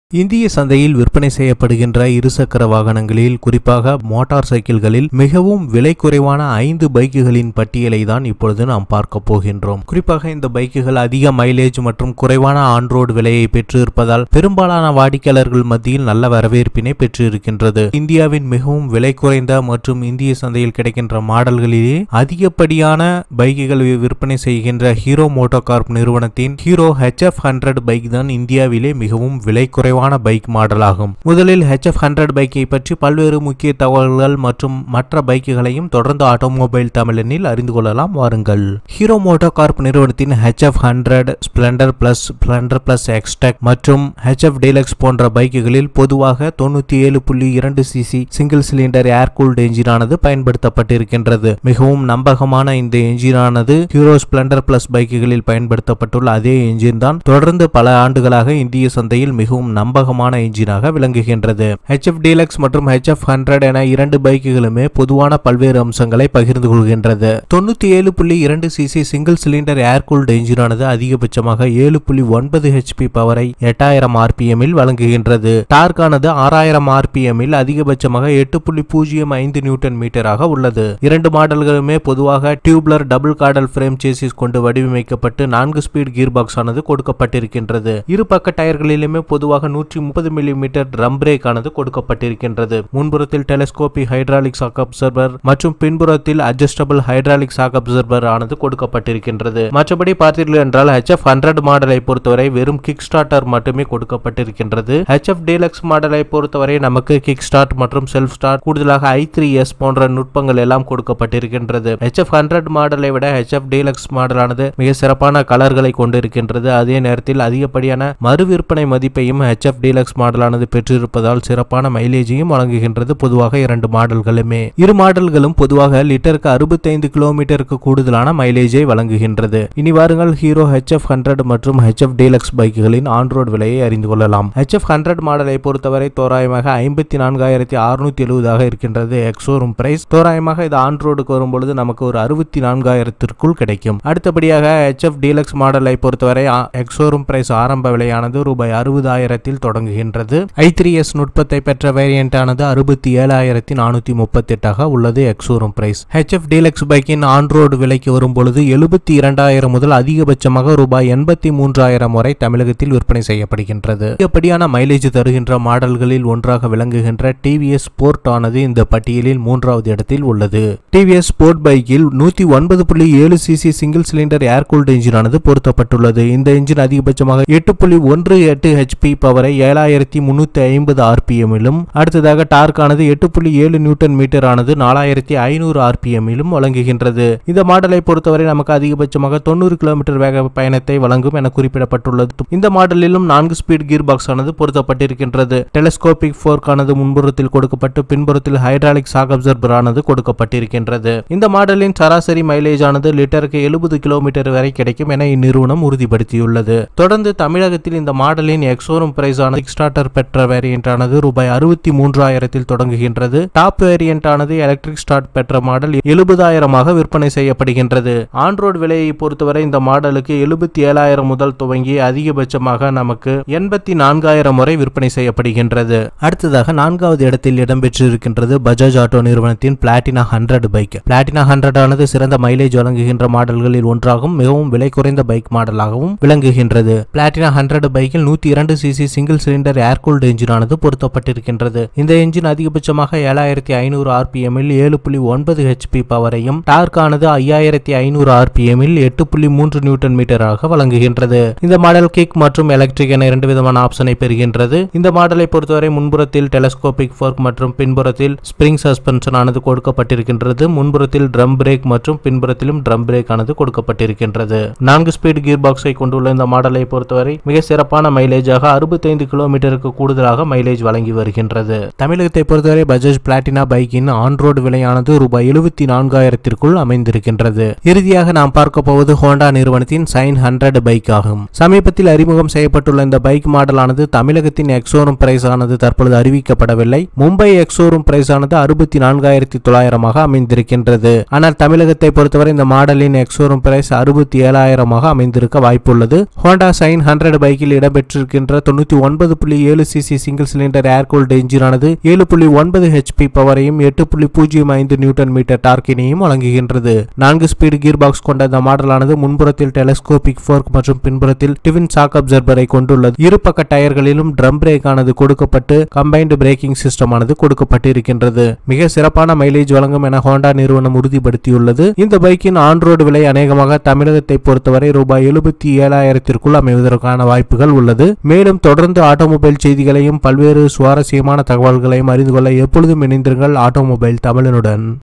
இந்திய சந்தையில் விற்பனை செய்யப்படுகின்ற இருசக்கர வாகனங்களில் குறிப்பாக மோட்டார் சைக்கிள்களில் மிகவும் விலை குறைவான ஐந்து பைக்குகளின் பட்டியலை தான் இப்பொழுது நாம் பார்க்க போகின்றோம் குறிப்பாக இந்த பைக்குகள் அதிக மைலேஜ் மற்றும் குறைவான ஆன்ரோடு விலையை பெற்று இருப்பதால் பெரும்பாலான வாடிக்கையாளர்கள் மத்தியில் நல்ல வரவேற்பினை பெற்று இருக்கின்றது இந்தியாவின் மிகவும் விலை குறைந்த மற்றும் இந்திய சந்தையில் கிடைக்கின்ற மாடல்களிலே அதிகப்படியான பைக்குகள் விற்பனை செய்கின்ற ஹீரோ மோட்டோகார்ப் நிறுவனத்தின் ஹீரோ ஹெச்எஃப் ஹண்ட்ரட் பைக் தான் இந்தியாவிலே மிகவும் விலை குறைவான பைக் மாடல் ஆகும் முதலில் ஹெச்எஃப் ஹண்ட்ரட் பைக்கை பற்றி பல்வேறு முக்கிய தகவல்கள் மற்றும் மற்ற பைக்குகளையும் தொடர்ந்து ஆட்டோமொபைல் தமிழனில் அறிந்து கொள்ளலாம் வாருங்கள் ஹீரோ மோட்டோகார்ப் நிறுவனத்தின் HF hundred Splendor plus Splendor plus Xtec மற்றும் ஹெச்எஃப் டீலக்ஸ் போன்ற பைக்குகளில் பொதுவாக தொண்ணூத்தி ஏழு புள்ளி இரண்டு CC single cylinder air cooled என்ஜினானது பயன்படுத்தப்பட்டிருக்கின்றது மிகவும் நம்பகமான இந்த என்ஜினானது ஹீரோ ஸ்பிளண்டர் பிளஸ் பைக்குகளில் பயன்படுத்தப்பட்டுள்ள அதே என்ஜின் தான் தொடர்ந்து பல ஆண்டுகளாக இந்திய சந்தையில் மிகவும் நம்பகமான என்ஜினாக விளங்குகின்றது ஹெச்எஃப் டீலக்ஸ் மற்றும் ஹெச்எஃப் ஹண்ட்ரட் என இரண்டு பைக்குகளுமே பொதுவான பல்வேறு அம்சங்களை பகிர்ந்து கொள்கின்றது தொண்ணூத்தி ஏழு புள்ளி இரண்டு CC single cylinder air cooled என்ஜினானது அதிகபட்சமாக ஏழு புள்ளி ஒன்பது ஹெச்பி பவரை எட்டாயிரம் ஆர்பிஎம்மில் வழங்குகின்றது டார்க்கானது ஆறாயிரம் ஆர்பிஎம்மில் அதிகபட்சமாக எட்டு புள்ளி பூஜ்ஜியம் ஐந்து நியூட்டன் மீட்டராக உள்ளது இரண்டு மாடல்களுமே பொதுவாக tubular double cradle frame chassis கொண்டு வடிவமைக்கப்பட்டு நான்கு ஸ்பீட் கீர் பாக்ஸ் ஆனது கொடுக்கப்பட்டிருக்கின்றது இரு பக்க டயர்களிலுமே பொதுவாக நூற்றி முப்பது மில்லிமீட்டர் ட்ரம் பிரேக் ஆனது கொடுக்கப்பட்டிருக்கின்றது முன்புறத்தில் டெலஸ்கோபி ஹைட்ராலிக் சாக் அப்சர்வர் மற்றும் பின்புறத்தில் அட்ஜஸ்டபிள் ஹைட்ராலிக் சாக் அப்சர்வர் ஆனது கொடுக்கப்பட்டிருக்கின்றது மற்றபடி பார்த்தீர்கள் என்றால் ஹெச்எஃப் ஹண்ட்ரட் மாடலை பொறுத்தவரை வெறும் கிக் ஸ்டார்டர் மட்டுமே கொடுக்கப்பட்டிருக்கின்றது ஹெச்எஃப் டீலக்ஸ் மாடலை பொறுத்தவரை நமக்கு கிக் ஸ்டார்ட் மற்றும் செல்ஃப் ஸ்டார்ட் கூடுதலாக ஐ த்ரீ எஸ் போன்ற நுட்பங்கள் எல்லாம் கொடுக்கப்பட்டிருக்கின்றது ஹெச்எஃப் ஹண்ட்ரட் மாடலை விட ஹெச்எஃப் டீலக்ஸ் மாடலானது மிக சிறப்பான கலர்களை கொண்டிருக்கின்றது அதே நேரத்தில் அதிகப்படியான மறு விற்பனை மதிப்பையும் ஹெச்எஃப் டீலக்ஸ் மாடலானது பெற்றிருப்பதால் சிறப்பான மைலேஜையும் வழங்குகின்றது பொதுவாக இரண்டு மாடல்களுமே இரு மாடல்களும் பொதுவாக லிட்டருக்கு அறுபத்தைந்து கிலோமீட்டருக்கு கூடுதலான மைலேஜை வழங்குகின்றது இனி வாருங்கள் ஹீரோ ஹெச்எஃப் ஹண்ட்ரட் மற்றும் ஹெச்எஃப் டீலக்ஸ் பைக்குகளின் ஆன்ரோட் விலையை அறிந்து கொள்ளலாம் ஹெச்எஃப் ஹண்ட்ரட் மாடலை பொறுத்தவரை தோராயமாக ஐம்பத்தி நான்காயிரத்தி அறுநூத்தி எழுபதாக இருக்கின்றது எக்ஸோரூம் பிரைஸ் தோராயமாக இது ஆன்ரோடுக்கு வரும்பொழுது நமக்கு ஒரு அறுபத்தி நான்காயிரத்திற்குள் கிடைக்கும் அடுத்தபடியாக ஹெச்எஃப் டீலக்ஸ் மாடலை பொறுத்தவரை எக்ஸோரூம் பிரைஸ் ஆரம்ப விலையானது ரூபாய் அறுபதாயிரத்தில் தொடங்குகின்றது ஐ த்ரீ எஸ் நுட்பத்தை பெற்ற வேரியன்ட் ஆனது அறுபத்தி ஏழாயிரத்தி நானூத்தி முப்பத்தி எட்டாக உள்ளது எக்ஸோரூம் பிரைஸ் ஹெச்எஃப் டீலக்ஸ் பைக்கின் ஆன்ரோடு விலைக்கு வரும்பொழுது எழுபத்தி இரண்டாயிரம் முதல் அதிகபட்சமாக ரூபாய் எண்பத்தி மூன்றாயிரம் வரை தமிழகத்தில் விற்பனை செய்யப்படுகின்றது அதிகப்படியான மைலேஜ் தருகின்ற மாடல்களில் ஒன்றாக விளங்குகின்ற டிவிஎஸ் ஸ்போர்ட் ஆனது இந்த பட்டியலில் மூன்றாவது இடத்தில் உள்ளது டிவிஎஸ் ஸ்போர்ட் பைக்கில் நூத்தி ஒன்பது புள்ளி ஏழு CC single cylinder air cooled என்ஜினானது பொருத்தப்பட்டுள்ளது இந்த என்ஜின் அதிகபட்சமாக எட்டு புள்ளி ஒன்று எட்டு ஹெச்பி பவரை ஏழாயிரத்தி முன்னூத்தி ஐம்பது ஆர்பிஎம்மிலும் அடுத்ததாக டார்க் ஆனது எட்டு புள்ளி ஏழு நியூட்டன் மீட்டர் ஆனது நாலாயிரத்தி ஐநூறு ஆர்பிஎம்மிலும் வழங்குகின்றது இந்த மாடலை பொறுத்தவரை நமக்கு அதிகபட்சமாக தொண்ணூறு கிலோமீட்டர் வேக பயணத்தை வழங்கும் என குறிப்பிடப்பட்டுள்ளது இந்த மாடலிலும் நான்கு ஸ்பீட் கீர் பாக்ஸ் ஆனது பொருத்தப்பட்டிருக்கின்றது டெலஸ்கோபிக் ஃபோர்க் ஆனது முன்புறத்தில் கொடுக்கப்பட்டு பின்புறத்தில் ஹைட்ராலிக் சாக் அப்சர்பர் ஆனது கொடுக்கப்பட்டிருக்கின்றது இந்த மாடலின் சராசரி மைலேஜ் ஆனது லிட்டருக்கு எழுபது கிலோமீட்டர் வரை கிடைக்கும் என இந்நிறுவனம் உறுதிப்படுத்தியுள்ளது தொடர்ந்து தமிழகத்தில் இந்த மாடலின் எக்ஸோரூம் பிரைஸ் ஆனது ஸ்டார்டர் பெற்ற வேரியன்ட் ஆனது ரூபாய் அறுபத்தி மூன்றாயிரத்தில் தொடங்குகின்றது டாப் வேரியன்ட் ஆனது எலக்ட்ரிக் ஸ்டார்ட் பெற்ற மாடல் எழுபதாயிரமாக விற்பனை செய்யப்படுகின்றது ஆன்ரோட் விலையை பொறுத்தவரை இந்த மாடலுக்கு எழுபத்தி ஏழாயிரம் முதல் துவங்கி அதிகபட்சமாக நமக்கு எண்பத்தி நான்காயிரம் வரை விற்பனை செய்யப்படுகின்றது அடுத்ததாக நான்காவது இடத்தில் இடம்பெற்றிருக்கின்றது பஜாஜ் ஆட்டோ நிறுவனத்தின் Platina hundred bike Platina hundred ஆனது சிறந்த மைலேஜ் வழங்குகின்ற மாடல்களில் ஒன்றாகவும் மிகவும் விலை குறைந்த பைக் மாடலாகவும் விளங்குகின்றது பிளாட்டினா ஹண்ட்ரட் பைக்கில் நூத்தி இரண்டு CC single cylinder air cooled engine ஆனது பொருத்தப்பட்டிருக்கின்றது இந்த என்ஜின் அதிகபட்சமாக ஏழாயிரத்தி ஐநூறு ஆர்பிஎம்மில் ஏழு புள்ளி ஒன்பது ஹெச்பி பவரையும் டார்க் ஆனது ஐயாயிரத்தி ஐநூறு ஆர்பிஎம்மில் எட்டு புள்ளி மூன்று நியூட்டன் மீட்டராக வழங்குகின்றது இந்த மாடல் கிக் மற்றும் எலக்ட்ரிக் என இரண்டு விதமான ஆப்ஷனை பெறுகின்றது இந்த மாடலை பொறுத்தவரை முன்புறத்தில் டெலஸ்கோபிக் ஃபோர்க் மற்றும் பின்புறத்தில் ஸ்பிரிங் சஸ்பென்ஷன் ஆனது கொடுக்கப்பட்டிருக்கின்றது முன்புறத்தில் ட்ரம் பிரேக் மற்றும் பின்புறத்திலும் ட்ரம் பிரேக் ஆனது கொடுக்கப்பட்டிருக்கின்றது நான்கு ஸ்பீட் கீர் பாக்ஸை கொண்டுள்ள இந்த மாடலை பொறுத்தவரை மிக சிறப்பான மைலேஜாக அறுபத்தைந்து கிலோமீட்டருக்கு கூடுதலாக மைலேஜ் வழங்கி வருகின்றது தமிழகத்தை பொறுத்தவரை பஜாஜ் பிளாட்டினா பைக்கின் ஆன்ரோடு விலையானது ரூபாய் எழுபத்தி நான்காயிரத்திற்குள் அமைந்திருக்கின்றது இறுதியாக நாம் பார்க்க போவது ஹோண்டா நிறுவனத்தின் சைன் ஹண்ட்ரட் பைக் ஆகும் சமீபத்தில் அறிமுகம் செய்யப்பட்டுள்ள இந்த பைக் மாடலானது தமிழகத்தின் எக்ஸோரூம் பிரைஸ் ஆனது தற்பொழுது அறிவிக்கப்படவில்லை மும்பை எக்ஸோரூம் பிரைஸ் ஆனது அறுபத்தி நான்காயிரத்தி தொள்ளாயிரமாக அமைந்திருக்கின்றது ஆனால் தமிழகத்தை பொறுத்தவரை இந்த மாடலின் எக்ஸோரூம் பிரைஸ் அறுபத்தி ஏழாயிரமாக அமைந்திருக்க வாய்ப்புள்ளது ஹோண்டா சைன் ஹண்ட்ரட் பைக்கில் இடம்பெற்றிருக்கின்ற தொண்ணூத்தி ஒன்பது புள்ளி ஏழு CC single cylinder air cooled என்ஜினானது ஏழு புள்ளி ஒன்பது ஹெச்பி பவரையும் எட்டு புள்ளி பூஜ்ஜியம் ஐந்து நியூட்டன் மீட்டர் டார்க்கினையும் வழங்குகின்றது நான்கு ஸ்பீடு கியர் பாக்ஸ் கொண்ட இந்த மாடலானது முன்புறத்தில் டெலஸ்கோபிக் ஃபோர்க் மற்றும் பின்புறத்தில் டிவின் ஷாக் அப்சர்வரை கொண்டுள்ளது இரு பக்க டயர்களிலும் ட்ரம் பிரேக் ஆனது கொடுக்கப்பட்டு கம்பைன்டு பிரேக்கிங் சிஸ்டம் ஆனது கொடுக்கப்பட்டிருக்கின்றது மிக சிறப்பான மைலேஜ் வழங்கும் என ஹோண்டா நிறுவனம் உறுதிப்படுத்தியுள்ளது இந்த பைக்கின் ஆன் ரோடு விலை அநேகமாக தமிழகத்தை பொறுத்தவரை ரூபாய் எழுபத்தி ஏழாயிரத்திற்குள் அமைவதற்கான வாய்ப்புகள் உள்ளது மேலும் தொடர்ந்து ஆட்டோமொபைல் செய்திகளையும் பல்வேறு சுவாரஸ்யமான தகவல்களையும் அறிந்து கொள்ள எப்பொழுதும் இணைந்திருங்கள் ஆட்டோமொபைல் தமிழனுடன்